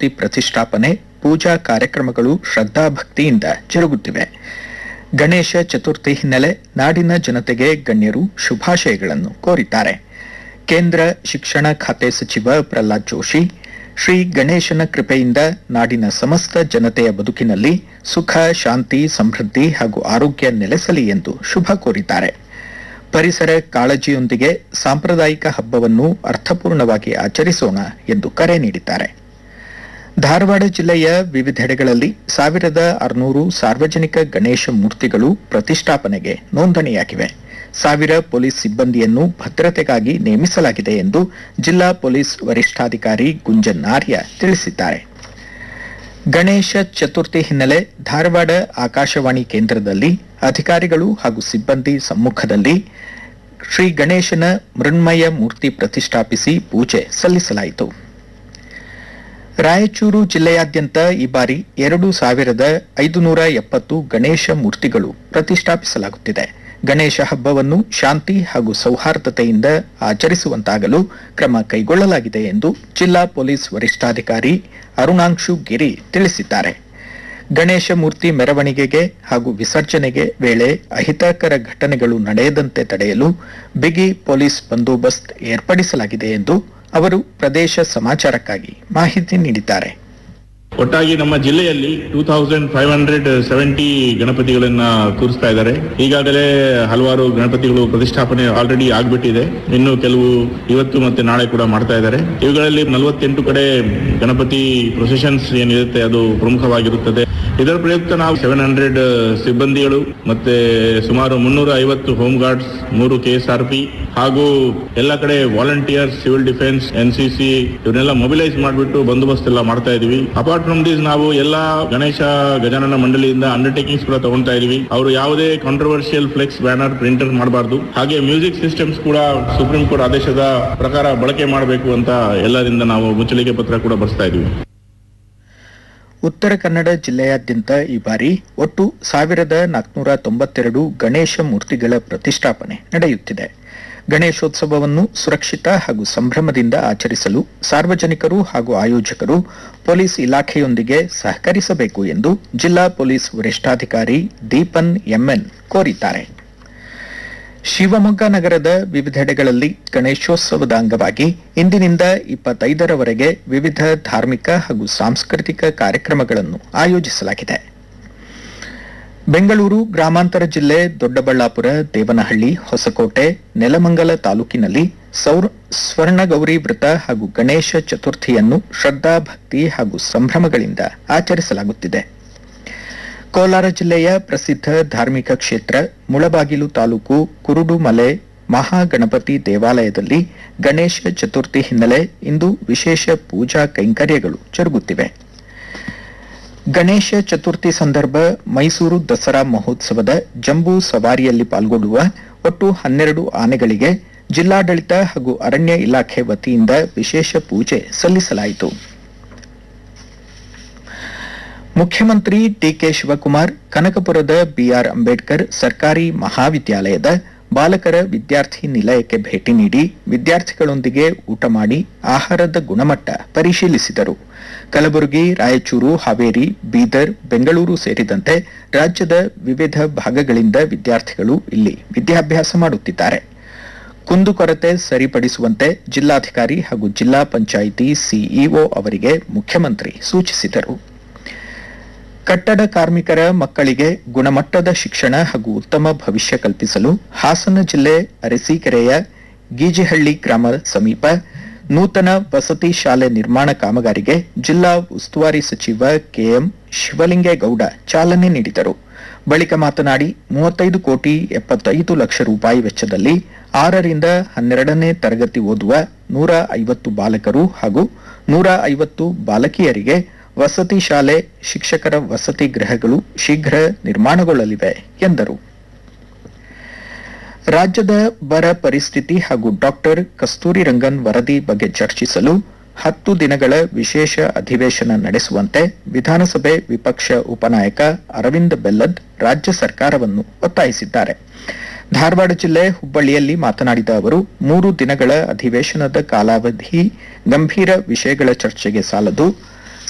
ಮೂರ್ತಿ ಪ್ರತಿಷ್ಠಾಪನೆ ಪೂಜಾ ಕಾರ್ಯಕ್ರಮಗಳು ಶ್ರದ್ಧಾಭಕ್ತಿಯಿಂದ ಜರುಗುತ್ತಿವೆ ಗಣೇಶ ಚತುರ್ಥಿ ಹಿನ್ನೆಲೆ ನಾಡಿನ ಜನತೆಗೆ ಗಣ್ಯರು ಶುಭಾಶಯಗಳನ್ನು ಕೋರಿದ್ದಾರೆ ಕೇಂದ್ರ ಶಿಕ್ಷಣ ಖಾತೆ ಸಚಿವ ಪ್ರಹ್ಲಾದ್ ಜೋಶಿ ಶ್ರೀ ಗಣೇಶನ ಕೃಪೆಯಿಂದ ನಾಡಿನ ಸಮಸ್ತ ಜನತೆಯ ಬದುಕಿನಲ್ಲಿ ಸುಖ ಶಾಂತಿ ಸಮೃದ್ಧಿ ಹಾಗೂ ಆರೋಗ್ಯ ನೆಲೆಸಲಿ ಎಂದು ಶುಭ ಕೋರಿದ್ದಾರೆ ಪರಿಸರ ಕಾಳಜಿಯೊಂದಿಗೆ ಸಾಂಪ್ರದಾಯಿಕ ಹಬ್ಬವನ್ನು ಅರ್ಥಪೂರ್ಣವಾಗಿ ಆಚರಿಸೋಣ ಎಂದು ಕರೆ ನೀಡಿದ್ದಾರೆ ಧಾರವಾಡ ಜಿಲ್ಲೆಯ ವಿವಿಧೆಡೆಗಳಲ್ಲಿ ಸಾವಿರದ ಆರುನೂರು ಸಾರ್ವಜನಿಕ ಗಣೇಶ ಮೂರ್ತಿಗಳು ಪ್ರತಿಷ್ಠಾಪನೆಗೆ ನೋಂದಣಿಯಾಗಿವೆ ಸಾವಿರ ಪೊಲೀಸ್ ಸಿಬ್ಬಂದಿಯನ್ನು ಭದ್ರತೆಗಾಗಿ ನೇಮಿಸಲಾಗಿದೆ ಎಂದು ಜಿಲ್ಲಾ ಪೊಲೀಸ್ ವರಿಷ್ಠಾಧಿಕಾರಿ ಗುಂಜನ್ ಆರ್ಯ ತಿಳಿಸಿದ್ದಾರೆ ಗಣೇಶ ಚತುರ್ಥಿ ಹಿನ್ನೆಲೆ ಧಾರವಾಡ ಆಕಾಶವಾಣಿ ಕೇಂದ್ರದಲ್ಲಿ ಅಧಿಕಾರಿಗಳು ಹಾಗೂ ಸಿಬ್ಬಂದಿ ಸಮ್ಮುಖದಲ್ಲಿ ಶ್ರೀ ಗಣೇಶನ ಮೃಣ್ಮಯ ಮೂರ್ತಿ ಪ್ರತಿಷ್ಠಾಪಿಸಿ ಪೂಜೆ ಸಲ್ಲಿಸಲಾಯಿತು ರಾಯಚೂರು ಜಿಲ್ಲೆಯಾದ್ಯಂತ ಈ ಬಾರಿ ಎರಡು ಸಾವಿರದ ಐದುನೂರ ಎಪ್ಪತ್ತು ಗಣೇಶ ಮೂರ್ತಿಗಳು ಪ್ರತಿಷ್ಠಾಪಿಸಲಾಗುತ್ತಿದೆ ಗಣೇಶ ಹಬ್ಬವನ್ನು ಶಾಂತಿ ಹಾಗೂ ಸೌಹಾರ್ದತೆಯಿಂದ ಆಚರಿಸುವಂತಾಗಲು ಕ್ರಮ ಕೈಗೊಳ್ಳಲಾಗಿದೆ ಎಂದು ಜಿಲ್ಲಾ ಪೊಲೀಸ್ ವರಿಷ್ಠಾಧಿಕಾರಿ ಅರುಣಾಂಶು ಗಿರಿ ತಿಳಿಸಿದ್ದಾರೆ ಗಣೇಶ ಮೂರ್ತಿ ಮೆರವಣಿಗೆಗೆ ಹಾಗೂ ವಿಸರ್ಜನೆಗೆ ವೇಳೆ ಅಹಿತಕರ ಘಟನೆಗಳು ನಡೆಯದಂತೆ ತಡೆಯಲು ಬಿಗಿ ಪೊಲೀಸ್ ಬಂದೋಬಸ್ತ್ ಏರ್ಪಡಿಸಲಾಗಿದೆ ಎಂದು ಅವರು ಪ್ರದೇಶ ಸಮಾಚಾರಕ್ಕಾಗಿ ಮಾಹಿತಿ ನೀಡಿದ್ದಾರೆ ಒಟ್ಟಾಗಿ ನಮ್ಮ ಜಿಲ್ಲೆಯಲ್ಲಿ two thousand five hundred seventy ಗಣಪತಿಗಳನ್ನ ಕೂರಿಸ್ತಾ ಇದ್ದಾರೆ ಈಗಾಗಲೇ ಹಲವಾರು ಗಣಪತಿಗಳು ಪ್ರತಿಷ್ಠಾಪನೆ ಆಲ್ರೆಡಿ ಆಗ್ಬಿಟ್ಟಿದೆ ಇನ್ನು ಕೆಲವು ಇವತ್ತು ಮತ್ತೆ ನಾಳೆ ಕೂಡ ಮಾಡ್ತಾ ಇದ್ದಾರೆ ಇವುಗಳಲ್ಲಿ ನಲವತ್ತೆಂಟು ಕಡೆ ಗಣಪತಿ ಪ್ರೊಸೆಷನ್ಸ್ ಏನಿರುತ್ತೆ ಅದು ಪ್ರಮುಖವಾಗಿರುತ್ತದೆ ಇದರ ಪ್ರಯುಕ್ತ ನಾವು ಸೆವೆನ್ ಹಂಡ್ರೆಡ್ ಸಿಬ್ಬಂದಿಗಳು ಮತ್ತೆ ಸುಮಾರು ಮುನ್ನೂರ ಐವತ್ತು ಹೋಮ್ ಗಾರ್ಡ್ಸ್ ಮೂರು ಕೆ ಎಸ್ ಆರ್ ಪಿ ಹಾಗೂ ಎಲ್ಲ ಕಡೆ volunteers civil defence N C C ಇವನ್ನೆಲ್ಲ ಮೊಬಿಲೈಸ್ ಮಾಡಿಬಿಟ್ಟು ಬಂದೋಬಸ್ತ್ ಎಲ್ಲ ಮಾಡ್ತಾ ಇದೀವಿ ಅಪಾರ್ಟ್ ಫ್ರಮ್ ದಿಸ್ ನಾವು ಎಲ್ಲಾ ಗಣೇಶ ಗಜಾನನ ಮಂಡಳಿಯಿಂದ ಅಂಡರ್ಟೇಕಿಂಗ್ಸ್ ಕೂಡ ತಗೊಳ್ತಾ ಇದೀವಿ ಅವರು ಯಾವುದೇ ಕಾಂಟ್ರವರ್ಷಿಯಲ್ ಫ್ಲೆಕ್ಸ್ ಬ್ಯಾನರ್ ಪ್ರಿಂಟರ್ ಮಾಡಬಾರ್ದು ಹಾಗೆ ಮ್ಯೂಸಿಕ್ ಸಿಸ್ಟಮ್ಸ್ ಕೂಡ ಸುಪ್ರೀಂ ಕೋರ್ಟ್ ಆದೇಶದ ಪ್ರಕಾರ ಬಳಕೆ ಮಾಡಬೇಕು ಅಂತ ಎಲ್ಲರಿಂದ ನಾವು ಮುಚ್ಚಳಿಕೆ ಪತ್ರ ಕೂಡ ಬರೆಸ್ತಾ ಇದೀವಿ ಉತ್ತರ ಕನ್ನಡ ಜಿಲ್ಲೆಯಾದ್ಯಂತ ಈ ಬಾರಿ ಒಟ್ಟು ಸಾವಿರದ ನಾಲ್ಕುನೂರ ತೊಂಬತ್ತೆರಡು ಗಣೇಶ ಮೂರ್ತಿಗಳ ಪ್ರತಿಷ್ಠಾಪನೆ ನಡೆಯುತ್ತಿದೆ ಗಣೇಶೋತ್ಸವವನ್ನು ಸುರಕ್ಷಿತ ಹಾಗೂ ಸಂಭ್ರಮದಿಂದ ಆಚರಿಸಲು ಸಾರ್ವಜನಿಕರು ಹಾಗೂ ಆಯೋಜಕರು ಪೊಲೀಸ್ ಇಲಾಖೆಯೊಂದಿಗೆ ಸಹಕರಿಸಬೇಕು ಎಂದು ಜಿಲ್ಲಾ ಪೊಲೀಸ್ ವರಿಷ್ಠಾಧಿಕಾರಿ ದೀಪನ್ ಎಂಎನ್ ಕೋರಿದ್ದಾರೆ ಶಿವಮೊಗ್ಗ ನಗರದ ವಿವಿಧೆಡೆಗಳಲ್ಲಿ ಗಣೇಶೋತ್ಸವದ ಅಂಗವಾಗಿ ಇಂದಿನಿಂದ ಇಪ್ಪತ್ತೈದರವರೆಗೆ ವಿವಿಧ ಧಾರ್ಮಿಕ ಹಾಗೂ ಸಾಂಸ್ಕೃತಿಕ ಕಾರ್ಯಕ್ರಮಗಳನ್ನು ಆಯೋಜಿಸಲಾಗಿದೆ ಬೆಂಗಳೂರು ಗ್ರಾಮಾಂತರ ಜಿಲ್ಲೆ ದೊಡ್ಡಬಳ್ಳಾಪುರ ದೇವನಹಳ್ಳಿ ಹೊಸಕೋಟೆ ನೆಲಮಂಗಲ ತಾಲೂಕಿನಲ್ಲಿ ಸೌರ ಸ್ವರ್ಣಗೌರಿ ವ್ರತ ಹಾಗೂ ಗಣೇಶ ಚತುರ್ಥಿಯನ್ನು ಶ್ರದ್ಧಾಭಕ್ತಿ ಹಾಗೂ ಸಂಭ್ರಮಗಳಿಂದ ಆಚರಿಸಲಾಗುತ್ತಿದೆ ಕೋಲಾರ ಜಿಲ್ಲೆಯ ಪ್ರಸಿದ್ಧ ಧಾರ್ಮಿಕ ಕ್ಷೇತ್ರ ಮುಳಬಾಗಿಲು ತಾಲೂಕು ಕುರುಡುಮಲೆ ಮಹಾಗಣಪತಿ ದೇವಾಲಯದಲ್ಲಿ ಗಣೇಶ ಚತುರ್ಥಿ ಹಿನ್ನೆಲೆ ಇಂದು ವಿಶೇಷ ಪೂಜಾ ಕೈಂಕರ್ಯಗಳು ಜರುಗುತ್ತಿವೆ ಗಣೇಶ ಚತುರ್ಥಿ ಸಂದರ್ಭ ಮೈಸೂರು ದಸರಾ ಮಹೋತ್ಸವದ ಜಂಬೂ ಸವಾರಿಯಲ್ಲಿ ಪಾಲ್ಗೊಳ್ಳುವ ಒಟ್ಟು ಹನ್ನೆರಡು ಆನೆಗಳಿಗೆ ಜಿಲ್ಲಾಡಳಿತ ಹಾಗೂ ಅರಣ್ಯ ಇಲಾಖೆ ವತಿಯಿಂದ ವಿಶೇಷ ಪೂಜೆ ಸಲ್ಲಿಸಲಾಯಿತು ಮುಖ್ಯಮಂತ್ರಿ ಡಿಕೆ ಶಿವಕುಮಾರ್ ಕನಕಪುರದ ಬಿಆರ್ ಅಂಬೇಡ್ಕರ್ ಸರ್ಕಾರಿ ಮಹಾವಿದ್ಯಾಲಯದ ಬಾಲಕರ ವಿದ್ಯಾರ್ಥಿ ನಿಲಯಕ್ಕೆ ಭೇಟಿ ನೀಡಿ ವಿದ್ಯಾರ್ಥಿಗಳೊಂದಿಗೆ ಊಟ ಮಾಡಿ ಆಹಾರದ ಗುಣಮಟ್ಟ ಪರಿಶೀಲಿಸಿದರು ಕಲಬುರಗಿ ರಾಯಚೂರು ಹಾವೇರಿ ಬೀದರ್ ಬೆಂಗಳೂರು ಸೇರಿದಂತೆ ರಾಜ್ಯದ ವಿವಿಧ ಭಾಗಗಳಿಂದ ವಿದ್ಯಾರ್ಥಿಗಳು ಇಲ್ಲಿ ವಿದ್ಯಾಭ್ಯಾಸ ಮಾಡುತ್ತಿದ್ದಾರೆ ಕುಂದುಕೊರತೆ ಸರಿಪಡಿಸುವಂತೆ ಜಿಲ್ಲಾಧಿಕಾರಿ ಹಾಗೂ ಜಿಲ್ಲಾ ಪಂಚಾಯಿತಿ ಸಿಇಒ ಅವರಿಗೆ ಮುಖ್ಯಮಂತ್ರಿ ಸೂಚಿಸಿದರು ಕಟ್ಟಡ ಕಾರ್ಮಿಕರ ಮಕ್ಕಳಿಗೆ ಗುಣಮಟ್ಟದ ಶಿಕ್ಷಣ ಹಾಗೂ ಉತ್ತಮ ಭವಿಷ್ಯ ಕಲ್ಪಿಸಲು ಹಾಸನ ಜಿಲ್ಲೆ ಅರಸೀಕೆರೆಯ ಗೀಜಿಹಳ್ಳಿ ಗ್ರಾಮ ಸಮೀಪ ನೂತನ ವಸತಿ ಶಾಲೆ ನಿರ್ಮಾಣ ಕಾಮಗಾರಿಗೆ ಜಿಲ್ಲಾ ಉಸ್ತುವಾರಿ ಸಚಿವ ಕೆಎಂ ಶಿವಲಿಂಗೇಗೌಡ ಚಾಲನೆ ನೀಡಿದರು ಬಳಿಕ ಮಾತನಾಡಿ ಮೂವತ್ತೈದು ಕೋಟಿ ಎಪ್ಪತ್ತೈದು ಲಕ್ಷ ರೂಪಾಯಿ ವೆಚ್ಚದಲ್ಲಿ ಆರರಿಂದ ಹನ್ನೆರಡನೇ ತರಗತಿ ಓದುವ ನೂರ ಐವತ್ತು ಬಾಲಕರು ಹಾಗೂ ನೂರ ಐವತ್ತು ಬಾಲಕಿಯರಿಗೆ ವಸತಿ ಶಾಲೆ ಶಿಕ್ಷಕರ ವಸತಿ ಗೃಹಗಳು ಶೀಘ್ರ ನಿರ್ಮಾಣಗೊಳ್ಳಲಿವೆ ಎಂದರು ರಾಜ್ಯದ ಬರ ಪರಿಸ್ಥಿತಿ ಹಾಗೂ ಡಾಕ್ಟರ್ ಕಸ್ತೂರಿ ರಂಗನ್ ವರದಿ ಬಗ್ಗೆ ಚರ್ಚಿಸಲು ಹತ್ತು ದಿನಗಳ ವಿಶೇಷ ಅಧಿವೇಶನ ನಡೆಸುವಂತೆ ವಿಧಾನಸಭೆ ವಿಪಕ್ಷ ಉಪನಾಯಕ ಅರವಿಂದ್ ಬೆಲ್ಲದ್ ರಾಜ್ಯ ಸರ್ಕಾರವನ್ನು ಒತ್ತಾಯಿಸಿದ್ದಾರೆ ಧಾರವಾಡ ಜಿಲ್ಲೆ ಹುಬ್ಬಳ್ಳಿಯಲ್ಲಿ ಮಾತನಾಡಿದ ಅವರು ಮೂರು ದಿನಗಳ ಅಧಿವೇಶನದ ಕಾಲಾವಧಿ ಗಂಭೀರ ವಿಷಯಗಳ ಚರ್ಚೆಗೆ ಸಾಲದು